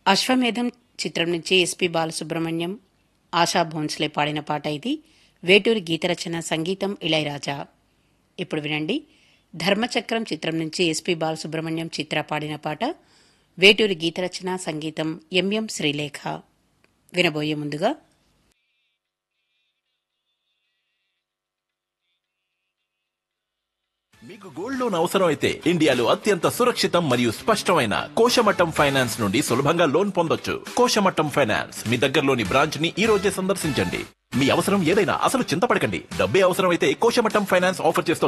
అశ్వమేధం చిత్రం నుంచి ఎస్పి బాలసుబ్రహ్మణ్యం ఆశా భోన్స్లే పాడిన పాట ఇది వేటూరి గీతరచన సంగీతం ఇళయరాజా ఇప్పుడు వినండి ధర్మచక్రం చిత్రం నుంచి ఎస్పి బాలసుబ్రహ్మణ్యం చిత్ర పాడిన పాట వేటూరి గీతరచన సంగీతం ఎంఎం శ్రీలేఖ వినబోయే ముందుగా మీకు గోల్డ్ లోన్ అవసరం అయితే ఇండియాలో అత్యంత సురక్షితం మరియు స్పష్టమైన కోశమట్టం ఫైనాన్స్ నుండి సులభంగా లోన్ పొందొచ్చు కోశమట్టం ఫైనాన్స్ మీ దగ్గరలోని బ్రాంచ్ ని ఈ రోజే సందర్శించండి మీ అవసరం ఏదైనా అసలు చింతపడకండి డబ్బే అవసరం అయితే కోశమట్టం ఫైనాన్స్ ఆఫర్ చేస్తోంది